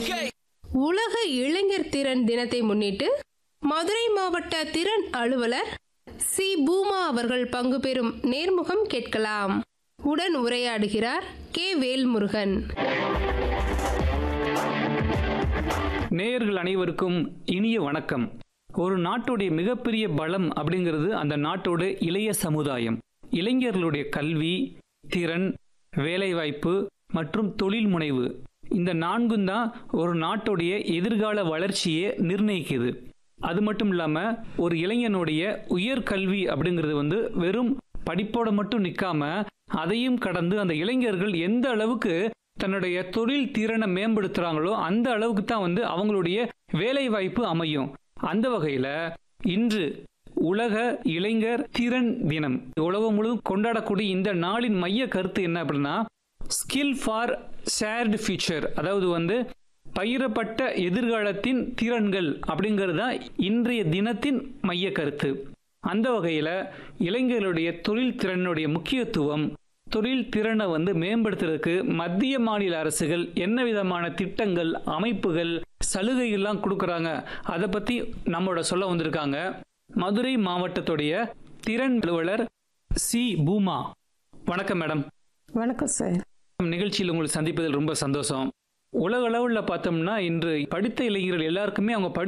உலக இளைஞர் திறன் தினத்தை முன்னிட்டு மதுரை மாவட்ட திறன் அலுவலர் சி பூமா அவர்கள் பங்கு பெறும் நேர்முகம் கேட்கலாம் உடன் உரையாடுகிறார் கே வேல்முருகன் நேயர்கள் அனைவருக்கும் இனிய வணக்கம் ஒரு நாட்டுடைய மிகப்பெரிய பலம் அப்படிங்கிறது அந்த நாட்டோட இளைய சமுதாயம் இளைஞர்களுடைய கல்வி திறன் வேலைவாய்ப்பு மற்றும் தொழில் முனைவு இந்த நான்கும் தான் ஒரு நாட்டுடைய எதிர்கால வளர்ச்சியை நிர்ணயிக்குது அது மட்டும் இல்லாமல் ஒரு இளைஞனுடைய உயர்கல்வி அப்படிங்கிறது வந்து வெறும் படிப்போட மட்டும் நிற்காம அதையும் கடந்து அந்த இளைஞர்கள் எந்த அளவுக்கு தன்னுடைய தொழில் திறனை மேம்படுத்துறாங்களோ அந்த அளவுக்கு தான் வந்து அவங்களுடைய வேலை வாய்ப்பு அமையும் அந்த வகையில இன்று உலக இளைஞர் திறன் தினம் உலகம் முழுவதும் கொண்டாடக்கூடிய இந்த நாளின் மைய கருத்து என்ன அப்படின்னா ஸ்கில் ஃபார் ஷேர்டு ஃபியூச்சர் அதாவது வந்து பயிரப்பட்ட எதிர்காலத்தின் திறன்கள் அப்படிங்கிறது தான் இன்றைய தினத்தின் மைய கருத்து அந்த வகையில் இளைஞர்களுடைய தொழில் திறனுடைய முக்கியத்துவம் தொழில் திறனை வந்து மேம்படுத்துறதுக்கு மத்திய மாநில அரசுகள் என்ன விதமான திட்டங்கள் அமைப்புகள் சலுகைகள்லாம் கொடுக்குறாங்க அதை பற்றி நம்மளோட சொல்ல வந்திருக்காங்க மதுரை மாவட்டத்துடைய திறன் அலுவலர் சி பூமா வணக்கம் மேடம் வணக்கம் சார் நிகழ்ச்சியில் உங்களை சந்திப்பதில் ரொம்ப சந்தோஷம் உலக அளவில் பார்த்தோம்னா இன்று படித்த இளைஞர்கள் எல்லாருக்குமே அவங்க படி